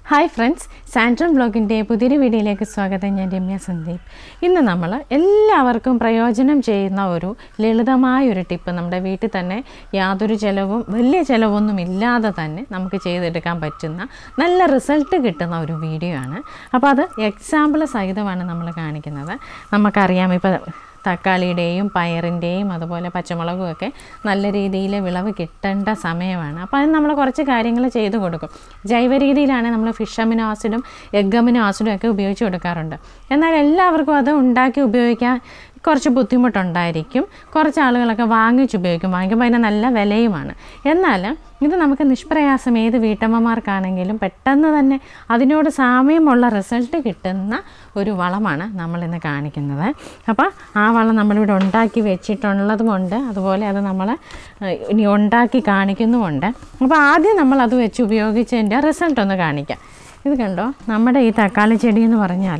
hi friends സാൻട്രൺ ബ്ലോഗിൻ്റെ പുതിയൊരു വീഡിയോയിലേക്ക് സ്വാഗതം ഞാൻ രമ്യ സന്ദീപ് ഇന്ന് നമ്മൾ എല്ലാവർക്കും പ്രയോജനം ചെയ്യുന്ന ഒരു ലളിതമായ ഒരു ടിപ്പ് നമ്മുടെ വീട്ടിൽ തന്നെ യാതൊരു ചിലവും വലിയ ചിലവൊന്നും ഇല്ലാതെ തന്നെ നമുക്ക് ചെയ്തെടുക്കാൻ പറ്റുന്ന നല്ല റിസൾട്ട് കിട്ടുന്ന ഒരു വീഡിയോ ആണ് അപ്പോൾ അത് എക്സാമ്പിൾ സഹിതമാണ് നമ്മൾ കാണിക്കുന്നത് നമുക്കറിയാം ഇപ്പോൾ തക്കാളിയുടെയും പയറിൻ്റെയും അതുപോലെ പച്ചമുളകും ഒക്കെ നല്ല രീതിയിൽ വിളവ് കിട്ടേണ്ട സമയമാണ് അപ്പോൾ അതിന് നമ്മൾ കുറച്ച് കാര്യങ്ങൾ ചെയ്ത് കൊടുക്കും ജൈവ രീതിയിലാണ് നമ്മൾ ഫിഷ് അമിനോ ആസിഡും എഗ് അമിനോ ആസിഡും ഒക്കെ ഉപയോഗിച്ച് കൊടുക്കാറുണ്ട് എന്നാൽ എല്ലാവർക്കും അത് ഉണ്ടാക്കി ഉപയോഗിക്കാൻ കുറച്ച് ബുദ്ധിമുട്ടുണ്ടായിരിക്കും കുറച്ച് ആളുകളൊക്കെ വാങ്ങിച്ച് ഉപയോഗിക്കും വാങ്ങിക്കുമ്പോൾ അതിന് നല്ല വിലയുമാണ് എന്നാൽ ഇത് നമുക്ക് നിഷ്പ്രയാസം ഏത് വീട്ടമ്മമാർക്കാണെങ്കിലും പെട്ടെന്ന് തന്നെ അതിനോട് സാമ്യമുള്ള റിസൾട്ട് കിട്ടുന്ന ഒരു വളമാണ് നമ്മളിന്ന് കാണിക്കുന്നത് അപ്പോൾ ആ വളം നമ്മളിവിടെ ഉണ്ടാക്കി വെച്ചിട്ടുള്ളത് കൊണ്ട് അതുപോലെ അത് നമ്മൾ ഇനി ഉണ്ടാക്കി കാണിക്കുന്നുമുണ്ട് അപ്പോൾ ആദ്യം നമ്മൾ അത് വെച്ച് ഉപയോഗിച്ചതിൻ്റെ റിസൾട്ട് ഒന്ന് കാണിക്കാം ഇത് കണ്ടോ നമ്മുടെ ഈ തക്കാളി ചെടി എന്ന് പറഞ്ഞാൽ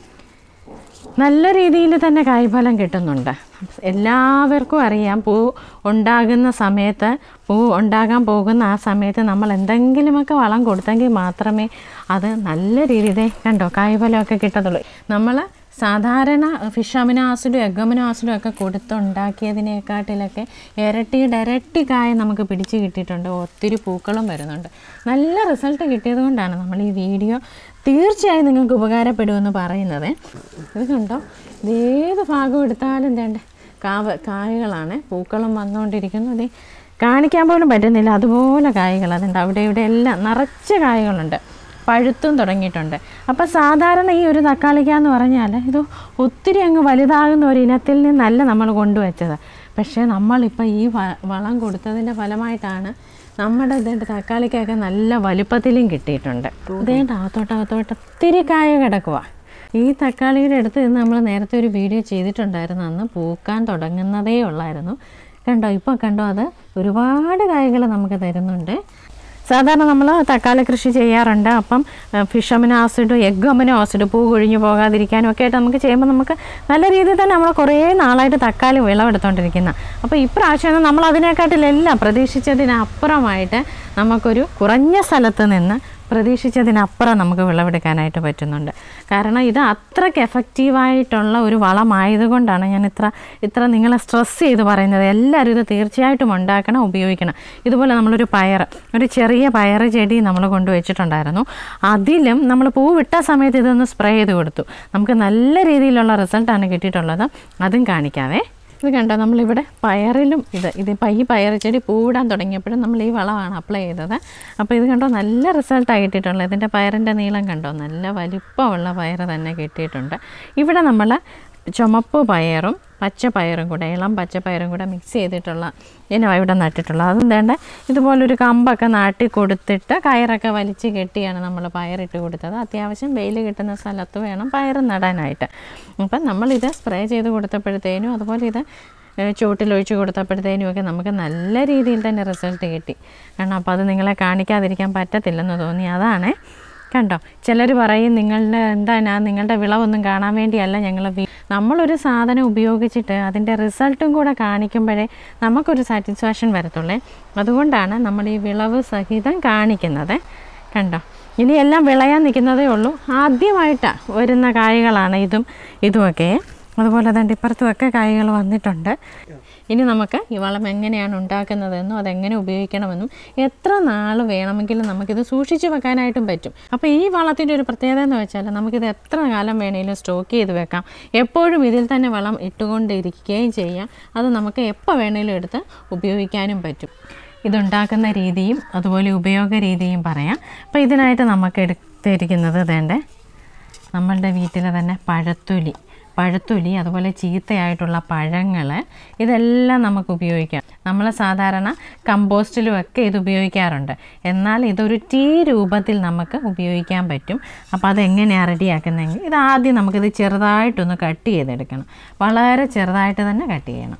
നല്ല രീതിയിൽ തന്നെ കായ്ഫലം കിട്ടുന്നുണ്ട് എല്ലാവർക്കും അറിയാം പൂ ഉണ്ടാകുന്ന സമയത്ത് പൂ ഉണ്ടാകാൻ പോകുന്ന ആ സമയത്ത് നമ്മൾ എന്തെങ്കിലുമൊക്കെ വളം കൊടുത്തെങ്കിൽ മാത്രമേ അത് നല്ല രീതിയിൽ കണ്ടോ കായ്ഫലമൊക്കെ കിട്ടത്തുള്ളൂ നമ്മൾ സാധാരണ ഫിഷ് അമിനോ ആസിഡും എഗ് അമിനോ ആസിഡും ഒക്കെ കൊടുത്തുണ്ടാക്കിയതിനെക്കാട്ടിലൊക്കെ ഇരട്ടിയുടെ ഇരട്ടി കായ നമുക്ക് പിടിച്ച് കിട്ടിയിട്ടുണ്ട് ഒത്തിരി പൂക്കളും വരുന്നുണ്ട് നല്ല റിസൾട്ട് കിട്ടിയത് കൊണ്ടാണ് നമ്മൾ ഈ വീഡിയോ തീർച്ചയായും നിങ്ങൾക്ക് ഉപകാരപ്പെടുമെന്ന് പറയുന്നത് ഇത് കണ്ടോ ഇതേത് ഭാഗം എടുത്താലും വേണ്ട കാവ കായകളാണ് പൂക്കളും വന്നുകൊണ്ടിരിക്കുന്നു ഇത് കാണിക്കാൻ പോലും പറ്റുന്നില്ല അതുപോലെ കായകൾ അതുണ്ട് അവിടെ ഇവിടെ എല്ലാം നിറച്ച് കായകളുണ്ട് പഴുത്തും തുടങ്ങിയിട്ടുണ്ട് അപ്പോൾ സാധാരണ ഈ ഒരു തക്കാളിക്ക എന്ന് പറഞ്ഞാൽ ഇത് ഒത്തിരി അങ്ങ് വലുതാകുന്ന ഒരു ഇനത്തിൽ നിന്നല്ല നമ്മൾ കൊണ്ടുവച്ചത് പക്ഷേ നമ്മളിപ്പോൾ ഈ വ- വളം കൊടുത്തതിൻ്റെ ഫലമായിട്ടാണ് നമ്മുടെ ഇതേണ്ട തക്കാളിക്കൊക്കെ നല്ല വലുപ്പത്തിലും കിട്ടിയിട്ടുണ്ട് ഇതേണ്ട അകത്തോട്ട് അകത്തോട്ട് ഒത്തിരി കായ കിടക്കുക ഈ തക്കാളിയുടെ അടുത്ത് നിന്ന് നമ്മൾ നേരത്തെ ഒരു വീഡിയോ ചെയ്തിട്ടുണ്ടായിരുന്നു അന്ന് പൂക്കാൻ തുടങ്ങുന്നതേ ഉള്ളായിരുന്നു കണ്ടോ ഇപ്പോൾ കണ്ടോ അത് ഒരുപാട് കായകൾ നമുക്ക് തരുന്നുണ്ട് സാധാരണ നമ്മൾ തക്കാളി കൃഷി ചെയ്യാറുണ്ട് അപ്പം fish amino acid egg amino acid പൂ കൊഴിഞ്ഞു പോകാതിരിക്കാനും ഒക്കെ ആയിട്ട് നമുക്ക് ചെയ്യുമ്പോൾ നമുക്ക് നല്ല രീതിയിൽ തന്നെ നമ്മൾ കുറേ നാളായിട്ട് തക്കാളി വിളവെടുത്തോണ്ടിരിക്കുന്ന അപ്പോൾ ഇപ്രാവശ്യം നമ്മൾ അതിനെക്കാട്ടിലെല്ലാം പ്രതീക്ഷിച്ചതിനപ്പുറമായിട്ട് നമുക്കൊരു കുറഞ്ഞ സ്ഥലത്ത് നിന്ന് പ്രതീക്ഷിച്ചതിനപ്പുറം നമുക്ക് വിളവെടുക്കാനായിട്ട് പറ്റുന്നുണ്ട് കാരണം ഇത് അത്രയ്ക്ക് എഫക്റ്റീവായിട്ടുള്ള ഒരു വളമായതുകൊണ്ടാണ് ഞാൻ ഇത്ര ഇത്ര നിങ്ങളെ സ്ട്രെസ് ചെയ്ത് പറയുന്നത് എല്ലാവരും ഇത് തീർച്ചയായിട്ടും ഉണ്ടാക്കണം ഉപയോഗിക്കണം ഇതുപോലെ നമ്മളൊരു പയർ ഒരു ചെറിയ പയർ ചെടി നമ്മൾ കൊണ്ടുവച്ചിട്ടുണ്ടായിരുന്നു അതിലും നമ്മൾ പൂ വിട്ട സമയത്ത് ഇതൊന്ന് സ്പ്രേ ചെയ്ത് കൊടുത്തു നമുക്ക് നല്ല രീതിയിലുള്ള റിസൾട്ടാണ് കിട്ടിയിട്ടുള്ളത് അതും കാണിക്കാവേ ഇത് കണ്ടോ നമ്മളിവിടെ പയറിലും ഇത് ഇത് ഇപ്പം ഈ പയർ ചെടി പൂവിടാൻ തുടങ്ങിയപ്പോഴും നമ്മൾ ഈ വളമാണ് അപ്ലൈ ചെയ്തത് അപ്പോൾ ഇത് കണ്ടോ നല്ല റിസൾട്ടാണ് കിട്ടിയിട്ടുള്ളത് ഇതിൻ്റെ പയറിൻ്റെ നീളം കണ്ടോ നല്ല വലിപ്പമുള്ള പയർ തന്നെ കിട്ടിയിട്ടുണ്ട് ഇവിടെ നമ്മൾ ചുമപ്പ് പയറും പച്ച പയറും കൂടെ ഇളം പച്ച പയറും കൂടെ മിക്സ് ചെയ്തിട്ടുള്ള ഇനമാണ് ഇവിടെ നട്ടിട്ടുള്ളത് അതും വേണ്ട ഇതുപോലൊരു കമ്പൊക്കെ നാട്ടി കൊടുത്തിട്ട് കയറൊക്കെ വലിച്ച് കെട്ടിയാണ് നമ്മൾ പയറിട്ട് കൊടുത്തത് അത്യാവശ്യം വെയിൽ കിട്ടുന്ന സ്ഥലത്ത് വേണം പയർ നടാനായിട്ട് അപ്പം നമ്മളിത് സ്പ്രേ ചെയ്ത് കൊടുത്തപ്പോഴത്തേനും അതുപോലെ ഇത് ഏഹ് ചുവട്ടിലൊഴിച്ച് കൊടുത്തപ്പോഴത്തേനും ഒക്കെ നമുക്ക് നല്ല രീതിയിൽ തന്നെ റിസൾട്ട് കിട്ടി കാരണം അപ്പോൾ അത് നിങ്ങളെ കാണിക്കാതിരിക്കാൻ പറ്റത്തില്ലെന്ന് തോന്നി അതാണ് കണ്ടോ ചിലർ പറയും നിങ്ങളുടെ എന്താണ് നിങ്ങളുടെ വിളവൊന്നും കാണാൻ വേണ്ടിയല്ല ഞങ്ങൾ വി- നമ്മളൊരു സാധനം ഉപയോഗിച്ചിട്ട് അതിൻ്റെ റിസൾട്ടും കൂടെ കാണിക്കുമ്പോഴേ നമുക്കൊരു സാറ്റിസ്ഫാക്ഷൻ വരത്തുള്ളേ അതുകൊണ്ടാണ് നമ്മൾ ഈ വിളവ് സഹിതം കാണിക്കുന്നത് കണ്ടോ ഇനി എല്ലാം വിളയാൻ നിൽക്കുന്നതേ ഉള്ളൂ ആദ്യമായിട്ടാണ് വരുന്ന കായകളാണ് ഇതും ഇതുമൊക്കെ അതുപോലെ തന്നെ ഇപ്പുറത്തുമൊക്കെ കായകൾ വന്നിട്ടുണ്ട് ഇനി നമുക്ക് ഈ വളം എങ്ങനെയാണ് ഉണ്ടാക്കുന്നതെന്നും അതെങ്ങനെ ഉപയോഗിക്കണമെന്നും എത്ര നാൾ വേണമെങ്കിലും നമുക്കിത് സൂക്ഷിച്ച് വെക്കാനായിട്ടും പറ്റും അപ്പോൾ ഈ വളത്തിൻ്റെ ഒരു പ്രത്യേകത എന്ന് വെച്ചാൽ നമുക്കിത് എത്ര കാലം വേണമെങ്കിലും സ്റ്റോക്ക് ചെയ്ത് വെക്കാം എപ്പോഴും ഇതിൽ തന്നെ വളം ഇട്ടുകൊണ്ടിരിക്കുകയും ചെയ്യാം അത് നമുക്ക് എപ്പോൾ വേണമെങ്കിലും എടുത്ത് ഉപയോഗിക്കാനും പറ്റും ഇതുണ്ടാക്കുന്ന രീതിയും അതുപോലെ ഉപയോഗ രീതിയും പറയാം അപ്പോൾ ഇതിനായിട്ട് നമുക്ക് എടുത്തിരിക്കുന്നത് വേണ്ടേ നമ്മളുടെ വീട്ടിലെ തന്നെ പഴത്തൊലി പഴത്തൊലി അതുപോലെ ചീത്തയായിട്ടുള്ള പഴങ്ങൾ ഇതെല്ലാം നമുക്ക് ഉപയോഗിക്കാം നമ്മൾ സാധാരണ കമ്പോസ്റ്റിലും ഒക്കെ ഇത് ഉപയോഗിക്കാറുണ്ട് എന്നാൽ ഇതൊരു ടീ രൂപത്തിൽ നമുക്ക് ഉപയോഗിക്കാൻ പറ്റും അപ്പോൾ അതെങ്ങനെയാണ് റെഡിയാക്കുന്നതെങ്കിൽ ഇത് ആദ്യം നമുക്കിത് ചെറുതായിട്ടൊന്ന് കട്ട് ചെയ്തെടുക്കണം വളരെ ചെറുതായിട്ട് തന്നെ കട്ട് ചെയ്യണം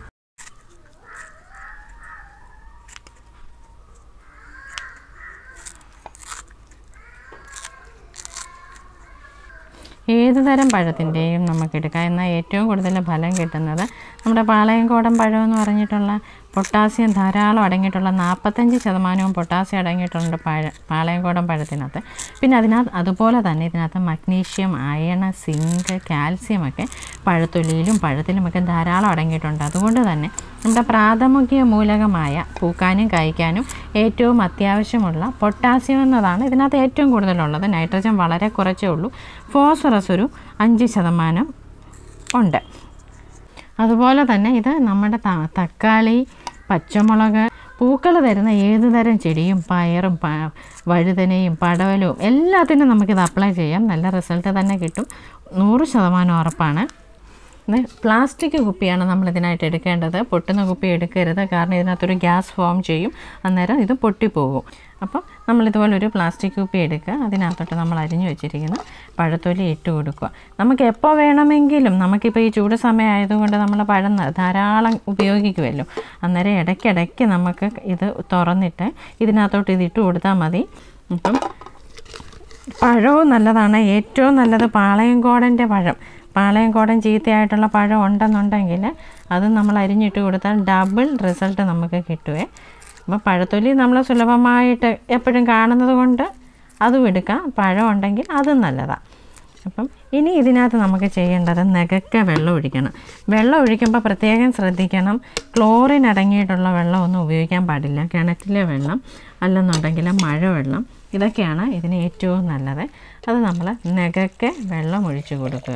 ഏത് തരം പഴത്തിൻ്റെയും നമുക്കെടുക്കാം എന്നാൽ ഏറ്റവും കൂടുതൽ ഫലം കിട്ടുന്നത് നമ്മുടെ പാളയംകോടൻ പഴം എന്ന് പറഞ്ഞിട്ടുള്ള പൊട്ടാസ്യം ധാരാളം അടങ്ങിയിട്ടുള്ള നാൽപ്പത്തഞ്ച് ശതമാനവും പൊട്ടാസ്യം അടങ്ങിയിട്ടുണ്ട് പഴ പാളയംകോടൻ പഴത്തിനകത്ത് പിന്നെ അതിനകത്ത് അതുപോലെ തന്നെ ഇതിനകത്ത് മഗ്നീഷ്യം അയൺ സിങ്ക് കാൽസ്യം ഒക്കെ പഴത്തൊലിയിലും പഴത്തിലുമൊക്കെ ധാരാളം അടങ്ങിയിട്ടുണ്ട് അതുകൊണ്ട് തന്നെ നമ്മുടെ പ്രാഥമിക മൂലകമായ പൂക്കാനും കായ്ക്കാനും ഏറ്റവും അത്യാവശ്യമുള്ള പൊട്ടാസ്യം എന്നതാണ് ഇതിനകത്ത് ഏറ്റവും കൂടുതലുള്ളത് നൈട്രജൻ വളരെ കുറച്ചേ ഉള്ളൂ ഫോസ്ഫറസ് ഒരു അഞ്ച് ശതമാനം ഉണ്ട് അതുപോലെ തന്നെ ഇത് നമ്മുടെ ത- തക്കാളി പച്ചമുളക് പൂക്കൾ തരുന്ന ഏത് തരം ചെടിയും പയറും പ വഴുതനയും പടവലവും എല്ലാത്തിനും നമുക്കിത് അപ്ലൈ ചെയ്യാം നല്ല റിസൾട്ട് തന്നെ കിട്ടും നൂറ് ശതമാനം ഉറപ്പാണ് ഇത് പ്ലാസ്റ്റിക് കുപ്പിയാണ് നമ്മൾ ഇതിനായിട്ട് എടുക്കേണ്ടത് പൊട്ടുന്ന കുപ്പി എടുക്കരുത് കാരണം ഇതിനകത്തൊരു ഗ്യാസ് ഫോം ചെയ്യും അന്നേരം ഇത് പൊട്ടിപ്പോകും അപ്പം നമ്മളിതുപോലെ ഒരു പ്ലാസ്റ്റിക് കുപ്പി എടുക്കുക അതിനകത്തോട്ട് നമ്മൾ അരിഞ്ഞു വെച്ചിരിക്കുന്ന പഴത്തൊലി ഇട്ട് കൊടുക്കുക നമുക്ക് എപ്പോൾ വേണമെങ്കിലും നമുക്കിപ്പോൾ ഈ ചൂട് സമയം ആയതുകൊണ്ട് നമ്മൾ പഴം ന- ധാരാളം ഉപയോഗിക്കുമല്ലോ അന്നേരം ഇടയ്ക്കിടയ്ക്ക് നമുക്ക് ഇത് തുറന്നിട്ട് ഇതിനകത്തോട്ട് ഇത് ഇട്ട് കൊടുത്താൽ മതി അപ്പം പഴവും നല്ലതാണ് ഏറ്റവും നല്ലത് പാളയംകോടൻ്റെ പഴം പാളയംകോടൻ ചീത്തയായിട്ടുള്ള പഴം ഉണ്ടെന്നുണ്ടെങ്കിൽ അത് നമ്മൾ അരിഞ്ഞിട്ട് കൊടുത്താൽ ഡബിൾ റിസൾട്ട് നമുക്ക് കിട്ടുവേ അപ്പോൾ പഴത്തൊലി നമ്മൾ സുലഭമായിട്ട് എപ്പോഴും കാണുന്നത് കൊണ്ട് അതും എടുക്കാം പഴം ഉണ്ടെങ്കിൽ അതും നല്ലതാണ് അപ്പം ഇനി ഇതിനകത്ത് നമുക്ക് ചെയ്യേണ്ടത് നഗക്ക വെള്ളം ഒഴിക്കണം വെള്ളം ഒഴിക്കുമ്പോൾ പ്രത്യേകം ശ്രദ്ധിക്കണം ക്ലോറിൻ അടങ്ങിയിട്ടുള്ള വെള്ളം ഒന്നും ഉപയോഗിക്കാൻ പാടില്ല കിണറ്റിലെ വെള്ളം അല്ലെന്നുണ്ടെങ്കിൽ മഴവെള്ളം ഇതൊക്കെയാണ് ഇതിന് ഏറ്റവും നല്ലത് അത് നമ്മൾ നഗക്ക വെള്ളം ഒഴിച്ചു കൊടുക്കുക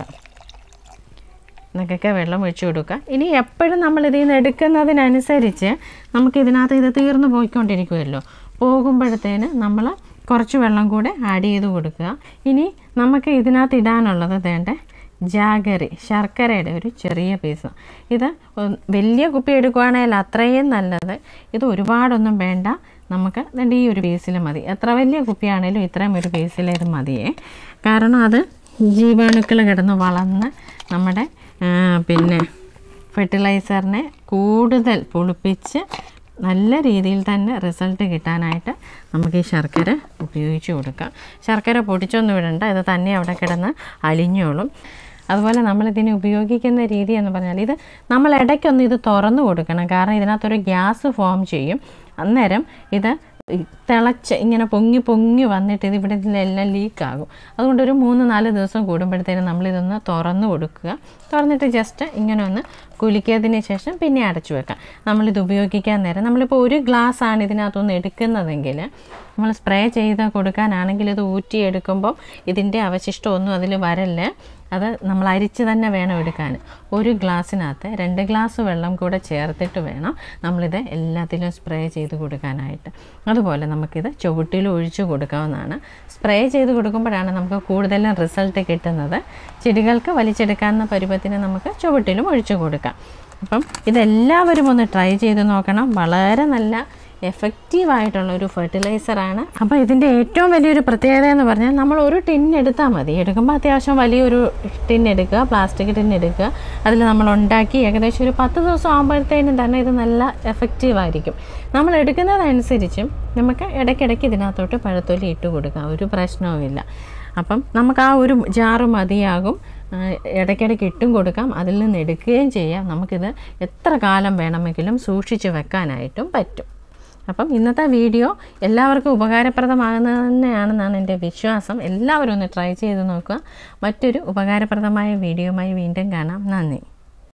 നഗക്ക വെള്ളം ഒഴിച്ചു കൊടുക്കുക ഇനി എപ്പോഴും നമ്മൾ ഇതിൽ നിന്ന് എടുക്കുന്നതിനനുസരിച്ച് നമുക്ക് ഇതിനകത്ത് ഇത് തീർന്നു പോയിക്കൊണ്ടിരിക്കുമല്ലോ പോകുമ്പോഴത്തേന് നമ്മൾ കുറച്ച് വെള്ളം കൂടെ ആഡ് ചെയ്ത് കൊടുക്കുക ഇനി നമുക്ക് ഇതിനകത്ത് ഇടാനുള്ളത് വേണ്ട ജാഗറി ശർക്കരയുടെ ഒരു ചെറിയ പീസ് ഇത് ഒന്ന് വലിയ കുപ്പി എടുക്കുകയാണെങ്കിൽ അത്രയും നല്ലത് ഇത് ഒരുപാടൊന്നും വേണ്ട നമുക്ക് ദാണ്ട് ഈ ഒരു പീസിൽ മതി എത്ര വലിയ കുപ്പിയാണേലും ഇത്രയും ഒരു പീസിൽ ഇത് മതിയേ കാരണം അത് ജീവാണുക്കൾ കിടന്ന് വളർന്ന് നമ്മുടെ ആ, പിന്നെ ഫെർട്ടിലൈസറിനെ കൂടുതൽ പുളിപ്പിച്ച് നല്ല രീതിയിൽ തന്നെ റിസൾട്ട് കിട്ടാനായിട്ട് നമുക്ക് ഈ ശർക്കര ഉപയോഗിച്ച് കൊടുക്കാം ശർക്കര പൊടിച്ചൊന്നും വിടണ്ട ഇത് തന്നെ അവിടെ കിടന്ന് അലിഞ്ഞോളും അതുപോലെ നമ്മളിതിനെ ഉപയോഗിക്കുന്ന രീതി എന്ന് പറഞ്ഞാൽ ഇത് നമ്മൾ ഇടയ്ക്കൊന്ന് ഇത് തുറന്നു കൊടുക്കണം കാരണം ഇതിനകത്തൊരു ഗ്യാസ് ഫോം ചെയ്യും അന്നേരം ഇത് തിളച്ച് ഇങ്ങനെ പൊങ്ങി പൊങ്ങി വന്നിട്ട് ഇത് ഇവിടെ എല്ലാം ലീക്കാകും അതുകൊണ്ട് ഒരു മൂന്ന് നാല് ദിവസം കൂടുമ്പോഴത്തേനും നമ്മളിതൊന്ന് തുറന്ന് കൊടുക്കുക തുറന്നിട്ട് ജസ്റ്റ് ഇങ്ങനെ ഒന്ന് കുലിക്കിയതിന് ശേഷം പിന്നെ അടച്ചു വെക്കാം നമ്മളിത് ഉപയോഗിക്കാൻ നേരം നമ്മളിപ്പോൾ ഒരു ഗ്ലാസ് ആണ് ഇതിനകത്തുനിന്ന് എടുക്കുന്നതെങ്കിൽ നമ്മൾ സ്പ്രേ ചെയ്ത് കൊടുക്കാനാണെങ്കിൽ ഇത് ഊറ്റിയെടുക്കുമ്പോൾ ഇതിൻ്റെ അവശിഷ്ടമൊന്നും അതിൽ വരല്ലേ അത് നമ്മൾ അരിച്ച് തന്നെ വേണം എടുക്കാൻ ഒരു ഗ്ലാസ്സിനകത്ത് രണ്ട് ഗ്ലാസ് വെള്ളം കൂടെ ചേർത്തിട്ട് വേണം നമ്മളിത് എല്ലാത്തിലും സ്പ്രേ ചെയ്ത് കൊടുക്കാനായിട്ട് അതുപോലെ നമുക്കിത് ചുവട്ടിൽ ഒഴിച്ചു കൊടുക്കാവുന്നതാണ് സ്പ്രേ ചെയ്ത് കൊടുക്കുമ്പോഴാണ് നമുക്ക് കൂടുതലും റിസൾട്ട് കിട്ടുന്നത് ചെടികൾക്ക് വലിച്ചെടുക്കാവുന്ന പരുവത്തിന് നമുക്ക് ചുവട്ടിലും ഒഴിച്ചു കൊടുക്കാം അപ്പം ഇതെല്ലാവരും ഒന്ന് ട്രൈ ചെയ്ത് നോക്കണം വളരെ നല്ല എഫക്റ്റീവ് ആയിട്ടുള്ള ഒരു ഫെർട്ടിലൈസറാണ് അപ്പോൾ ഇതിൻ്റെ ഏറ്റവും വലിയൊരു പ്രത്യേകത എന്ന് പറഞ്ഞാൽ നമ്മൾ ഒരു ടിൻ എടുത്താൽ മതി എടുക്കുമ്പോൾ അത്യാവശ്യം വലിയൊരു ടിൻ എടുക്കുക പ്ലാസ്റ്റിക് ടിൻ എടുക്കുക അതിൽ നമ്മൾ ഉണ്ടാക്കി ഏകദേശം ഒരു പത്ത് ദിവസം ആകുമ്പോഴത്തേനും തന്നെ ഇത് നല്ല എഫക്റ്റീവ് ആയിരിക്കും നമ്മൾ എടുക്കുന്നതനുസരിച്ചും നമുക്ക് ഇടയ്ക്കിടയ്ക്ക് ഇതിനകത്തോട്ട് പഴത്തൊലി ഇട്ട് കൊടുക്കാം ഒരു പ്രശ്നവുമില്ല അപ്പം നമുക്ക് ആ ഒരു ജാറ് മതിയാകും ആ, ഇടയ്ക്കിടയ്ക്ക് ഇട്ടും കൊടുക്കാം അതിൽ നിന്ന് എടുക്കുകയും ചെയ്യാം നമുക്കിത് എത്ര കാലം വേണമെങ്കിലും സൂക്ഷിച്ച് വെക്കാനായിട്ടും പറ്റും അപ്പം ഇന്നത്തെ വീഡിയോ എല്ലാവർക്കും ഉപകാരപ്രദമാകുന്നത് തന്നെയാണെന്നാണ് എൻ്റെ വിശ്വാസം എല്ലാവരും ഒന്ന് ട്രൈ ചെയ്ത് നോക്കുക മറ്റൊരു ഉപകാരപ്രദമായ വീഡിയോയുമായി വീണ്ടും കാണാം നന്ദി